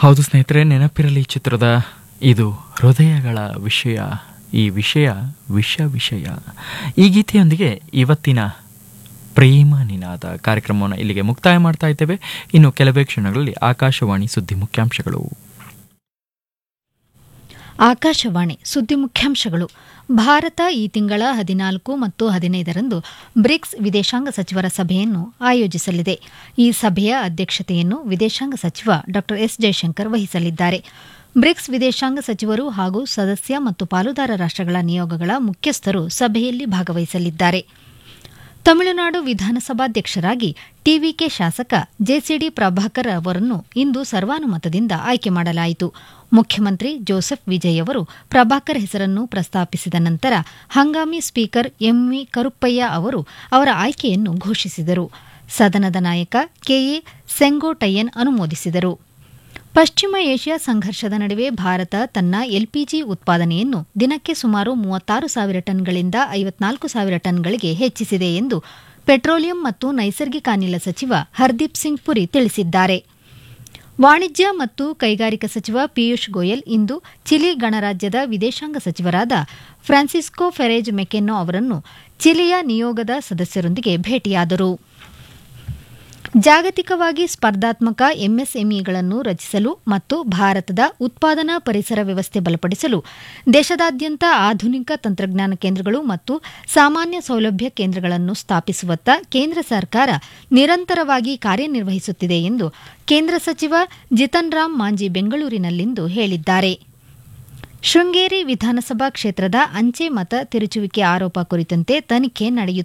ಹೌದು ಸ್ನೇಹಿತರೆ ನೆನಪಿರಲಿ ಚಿತ್ರದ ಇದು ಹೃದಯಗಳ ವಿಷಯ ಈ ವಿಷಯ ವಿಷ ವಿಷಯ ಈ ಗೀತೆಯೊಂದಿಗೆ ಇವತ್ತಿನ ಪ್ರೇಮ ನಿನಾದ ಕಾರ್ಯಕ್ರಮವನ್ನು ಇಲ್ಲಿಗೆ ಮುಕ್ತಾಯ ಮಾಡ್ತಾ ಇದ್ದೇವೆ ಇನ್ನು ಕೆಲವೇ ಕ್ಷಣಗಳಲ್ಲಿ ಆಕಾಶವಾಣಿ ಸುದ್ದಿ ಮುಖ್ಯಾಂಶಗಳು ಆಕಾಶವಾಣಿ ಸುದ್ದಿ ಮುಖ್ಯಾಂಶಗಳು ಭಾರತ ಈ ತಿಂಗಳ ಹದಿನಾಲ್ಕು ಮತ್ತು ಹದಿನೈದರಂದು ಬ್ರಿಕ್ಸ್ ವಿದೇಶಾಂಗ ಸಚಿವರ ಸಭೆಯನ್ನು ಆಯೋಜಿಸಲಿದೆ ಈ ಸಭೆಯ ಅಧ್ಯಕ್ಷತೆಯನ್ನು ವಿದೇಶಾಂಗ ಸಚಿವ ಡಾ ಎಸ್ ಜಯಶಂಕರ್ ವಹಿಸಲಿದ್ದಾರೆ ಬ್ರಿಕ್ಸ್ ವಿದೇಶಾಂಗ ಸಚಿವರು ಹಾಗೂ ಸದಸ್ಯ ಮತ್ತು ಪಾಲುದಾರ ರಾಷ್ಟ್ರಗಳ ನಿಯೋಗಗಳ ಮುಖ್ಯಸ್ಥರು ಸಭೆಯಲ್ಲಿ ಭಾಗವಹಿಸಲಿದ್ದಾರೆ ತಮಿಳುನಾಡು ವಿಧಾನಸಭಾಧ್ಯಕ್ಷರಾಗಿ ಟಿವಿಕೆ ಶಾಸಕ ಜೆಸಿಡಿ ಪ್ರಭಾಕರ್ ಅವರನ್ನು ಇಂದು ಸರ್ವಾನುಮತದಿಂದ ಆಯ್ಕೆ ಮಾಡಲಾಯಿತು ಮುಖ್ಯಮಂತ್ರಿ ಜೋಸೆಫ್ ವಿಜಯ್ ಅವರು ಪ್ರಭಾಕರ್ ಹೆಸರನ್ನು ಪ್ರಸ್ತಾಪಿಸಿದ ನಂತರ ಹಂಗಾಮಿ ಸ್ಪೀಕರ್ ಎಂವಿ ಕರುಪ್ಪಯ್ಯ ಅವರು ಅವರ ಆಯ್ಕೆಯನ್ನು ಘೋಷಿಸಿದರು ಸದನದ ನಾಯಕ ಕೆಎ ಸೆಂಗೋಟಯ್ಯನ್ ಅನುಮೋದಿಸಿದರು ಪಶ್ಚಿಮ ಏಷ್ಯಾ ಸಂಘರ್ಷದ ನಡುವೆ ಭಾರತ ತನ್ನ ಎಲ್ಪಿಜಿ ಉತ್ಪಾದನೆಯನ್ನು ದಿನಕ್ಕೆ ಸುಮಾರು ಮೂವತ್ತಾರು ಸಾವಿರ ಟನ್ಗಳಿಂದ ಐವತ್ನಾಲ್ಕು ಸಾವಿರ ಟನ್ಗಳಿಗೆ ಹೆಚ್ಚಿಸಿದೆ ಎಂದು ಪೆಟ್ರೋಲಿಯಂ ಮತ್ತು ನೈಸರ್ಗಿಕ ಅನಿಲ ಸಚಿವ ಹರ್ದೀಪ್ ಸಿಂಗ್ ಪುರಿ ತಿಳಿಸಿದ್ದಾರೆ ವಾಣಿಜ್ಯ ಮತ್ತು ಕೈಗಾರಿಕಾ ಸಚಿವ ಪಿಯೂಷ್ ಗೋಯಲ್ ಇಂದು ಚಿಲಿ ಗಣರಾಜ್ಯದ ವಿದೇಶಾಂಗ ಸಚಿವರಾದ ಫ್ರಾನ್ಸಿಸ್ಕೋ ಫೆರೇಜ್ ಮೆಕೆನ್ನೋ ಅವರನ್ನು ಚಿಲಿಯ ನಿಯೋಗದ ಸದಸ್ಯರೊಂದಿಗೆ ಭೇಟಿಯಾದರು ಜಾಗತಿಕವಾಗಿ ಸ್ಪರ್ಧಾತ್ಮಕ ಎಂಎಸ್ಎಂಇಗಳನ್ನು ರಚಿಸಲು ಮತ್ತು ಭಾರತದ ಉತ್ಪಾದನಾ ಪರಿಸರ ವ್ಯವಸ್ಥೆ ಬಲಪಡಿಸಲು ದೇಶದಾದ್ಯಂತ ಆಧುನಿಕ ತಂತ್ರಜ್ಞಾನ ಕೇಂದ್ರಗಳು ಮತ್ತು ಸಾಮಾನ್ಯ ಸೌಲಭ್ಯ ಕೇಂದ್ರಗಳನ್ನು ಸ್ಥಾಪಿಸುವತ್ತ ಕೇಂದ್ರ ಸರ್ಕಾರ ನಿರಂತರವಾಗಿ ಕಾರ್ಯನಿರ್ವಹಿಸುತ್ತಿದೆ ಎಂದು ಕೇಂದ್ರ ಸಚಿವ ಜಿತನ್ ರಾಮ್ ಮಾಂಜಿ ಬೆಂಗಳೂರಿನಲ್ಲಿಂದು ಹೇಳಿದ್ದಾರೆ ಶೃಂಗೇರಿ ವಿಧಾನಸಭಾ ಕ್ಷೇತ್ರದ ಅಂಚೆ ಮತ ತಿರುಚುವಿಕೆ ಆರೋಪ ಕುರಿತಂತೆ ತನಿಖೆ ನಡೆಯುತ್ತಿದೆ